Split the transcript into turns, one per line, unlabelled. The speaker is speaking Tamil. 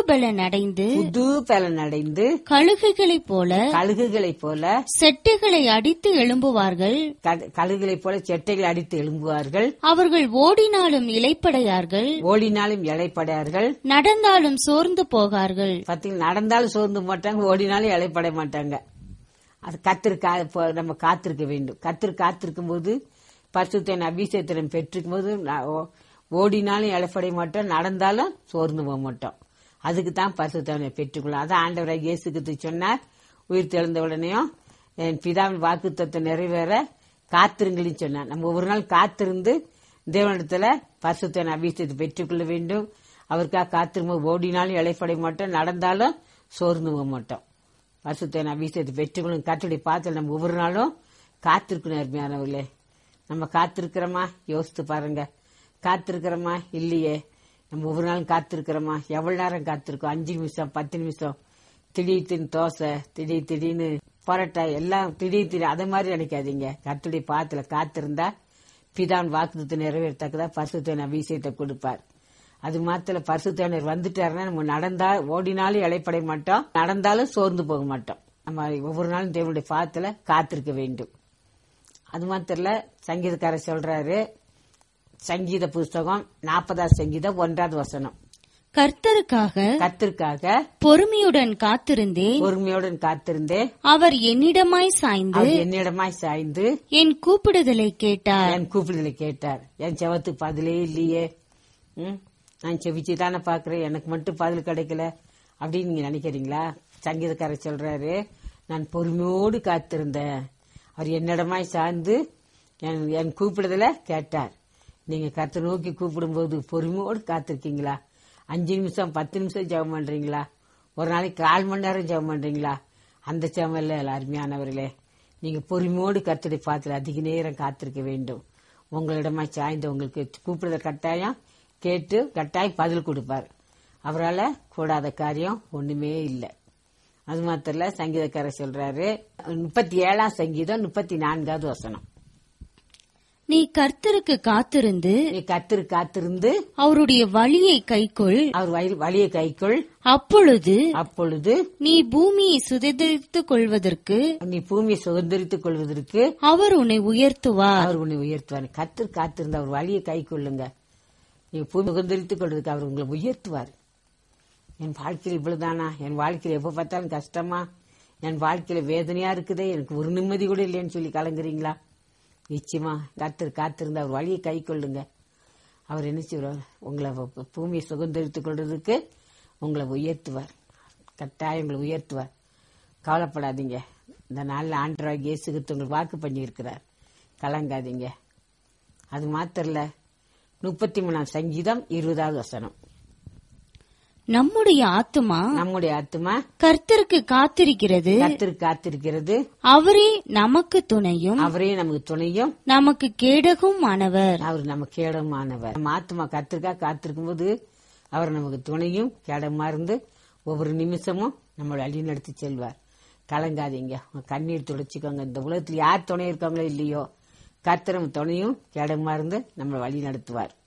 பலன் அடைந்து
புது பலன் அடைந்து
கழுகுகளைப் போல
கழுகுகளைப் போல
செட்டுகளை அடித்து எழும்புவார்கள்
க- கழுகுகளைப் போல செட்டைகள் அடித்து எழும்புவார்கள்
அவர்கள் ஓடினாலும் இலைப்படையார்கள்
ஓடினாலும் இலைப்படையார்கள்
நடந்தாலும் சோர்ந்து போகார்கள்
பார்த்தீங்கன்னா நடந்தாலும் சோர்ந்து மாட்டாங்க ஓடினாலும் இலைப்பட மாட்டாங்க அது கத்திரு கா இப்போ நம்ம காத்திருக்க வேண்டும் கத்திரு காத்திருக்கும் போது பரிசுத்தன் அபிஷேகத்தினம் பெற்றிருக்கும் போது நா- ஓ- ஓடினாலும் இலைப்படைய மாட்டோம் நடந்தாலும் சோர்ந்து போக மாட்டோம் அதுக்கு தான் பரிசுத்தவனை பெற்றுக்கொள்ளும் அதான் ஆண்டவராக இயேசுக்கு சொன்னார் உயிர் தெழுந்த உடனேயும் என் பிதாவின் வாக்குத்தத்தை நிறைவேற காத்திருங்கள்னு சொன்னார் நம்ம ஒரு நாள் காத்திருந்து தேவனிடத்துல பரிசுத்தன் அபிஷேகத்தை பெற்றுக்கொள்ள வேண்டும் அவருக்காக காத்திரும்போது ஓடினாலும் இலைப்படைய மாட்டோம் நடந்தாலும் சோர்ந்து போக மாட்டோம் பரிசுத்தன் அபிஷேகத்தை பெற்றுக்கொள்ளும் கத்துடைய பாத்தில் நம்ம ஒவ்வொரு நாளும் காத்திருக்கணும் அருமையானவர்களே நம்ம காத்திருக்கிறோமா யோசித்து பாருங்க காத்திருக்கிறோமா இல்லையே நம்ம ஒவ்வொரு நாளும் காத்திருக்கிறோமா எவ்வளவு நேரம் காத்திருக்கோம் அஞ்சு நிமிஷம் பத்து நிமிஷம் திடீர் திடீர்னு தோசை திடீர் திடீர்னு பரோட்டா எல்லாம் திடீர் திடீர் அதை மாதிரி நினைக்காதீங்க கத்துடைய பாத்துல காத்திருந்தா பிதான் வாக்குத்தத்தை நிறைவேறத்தக்கதா பரிசுத்தன் அபிஷேகத்தை கொடுப்பார் அது மாத்திர பரிசுத்தனர் வந்துட்டாருன்னா நம்ம நடந்தா ஓடினாலும் இலைப்படைய மாட்டோம் நடந்தாலும் சோர்ந்து போக மாட்டோம் நம்ம ஒவ்வொரு நாளும் தேவனுடைய பாத்துல காத்திருக்க வேண்டும் அது மாத்திரம் இல்ல சங்கீதக்காரர் சொல்றாரு சங்கீத புஸ்தகம் நாற்பதாவது சங்கீதம் ஒன்றாவது வசனம்
கர்த்தருக்காக
கத்திற்காக
பொறுமையுடன் காத்திருந்தேன்
பொறுமையுடன் காத்திருந்தே
அவர் என்னிடமாய் சாய்ந்து
அவர் என்னிடமாய் சாய்ந்து
என் கூப்பிடுதலை கேட்டார்
என் கூப்பிடுதலை கேட்டார் என் செவத்துக்கு பதிலே இல்லையே ம், நான் செவிச்சு தானே பாக்குறேன் எனக்கு மட்டும் பதில் கிடைக்கல அப்படின்னு நீங்க நினைக்கிறீங்களா சங்கீதக்காரர் சொல்றாரு நான் பொறுமையோடு காத்திருந்தேன் அவர் என்னிடமாய் சார்ந்து என் என் கூப்பிடுதல கேட்டார் நீங்க கத்தை நோக்கி கூப்பிடும்போது பொறுமையோடு காத்திருக்கீங்களா அஞ்சு நிமிஷம் பத்து நிமிஷம் ஜெபம் பண்றீங்களா ஒரு நாளைக்கு கால் மணி நேரம் ஜெபம் பண்றீங்களா அந்த ஜெபம் இல்ல அருமையானவர்களே நீங்க பொறுமையோடு கத்தடி பாத்துல அதிக நேரம் காத்திருக்க வேண்டும் உங்களிடமா சாய்ந்து உங்களுக்கு கூப்பிடுற கட்டாயம் கேட்டு கட்டாயம் பதில் கொடுப்பார் அவரால கூடாத காரியம் ஒண்ணுமே இல்லை அது மாத்திரம் இல்ல சங்கீதக்காரர் சொல்றாரு முப்பத்தி ஏழாம் சங்கீதம் முப்பத்தி நான்காவது வசனம்
நீ கர்த்தருக்கு காத்திருந்து
நீ கத்திரு காத்திருந்து
அவருடைய வழியை கைக்கொள்
அவர் வழி- வழியை கைக்குள்
அப்பொழுது
அப்பொழுது
நீ பூமியை சுதந்திரித்துக் கொள்வதற்கு
நீ பூமியை சுதந்திரித்துக் கொள்வதற்கு
அவர் உன்னை உயர்த்துவார்
அவர் உன்னை உயர்த்துவார் கத்திர காத்திருந்த அவர் வழியை கை கொள்ளுங்க நீங்க பூமி சுதந்திரித்துக் கொள்வதற்கு அவர் உங்களை உயர்த்துவார் என் வாழ்க்கையில் இவ்வளவுதானா என் வாழ்க்கையில் எப்ப பார்த்தாலும் கஷ்டமா என் வாழ்க்கையில வேதனையா இருக்குதே எனக்கு ஒரு நிம்மதி கூட இல்லைன்னு சொல்லி கலங்குறீங்களா நிச்சயமா கத்திர காத்திருந்த அவர் வழியை கை கொள்ளுங்க அவர் என்ன செய்வார் உங்களை பூ- பூமியை சுதந்திரித்துக் கொள்றதுக்கு உங்களை உயர்த்துவார் கட்டாயம் உங்களை உயர்த்துவார் கவலைப்படாதீங்க இந்த நாளில் ஆண்டராக இயேசுகிட்டு உங்களுக்கு வாக்கு பண்ணியிருக்கிறார் கலங்காதீங்க அது மாத்திரம் இல்ல முப்பத்தி மூணாம் சங்கீதம் இருபதாவது வசனம்
நம்முடைய ஆத்துமா
நம்முடைய ஆத்மா
கர்த்தருக்கு காத்திருக்கிறது
கத்திரு காத்திருக்கிறது
அவரே நமக்கு துணையும்
அவரே நமக்கு துணையும்
நமக்கு கேடகும் ஆனவர்
அவர் நம்ம கேடமானவர் நம்ம ஆத்மா கத்திருக்கா காத்திருக்கும் போது அவர் நமக்கு துணையும் கேடமா இருந்து ஒவ்வொரு நிமிஷமும் நம்மளை வழி நடத்தி செல்வார் கலங்காதீங்க உங்க கண்ணீர் துடைச்சிக்கோங்க இந்த உலகத்தில் யார் துணை இருக்காங்களோ இல்லையோ கத்திரம் துணையும் கேடமா இருந்து நம்மளை வழி நடத்துவார்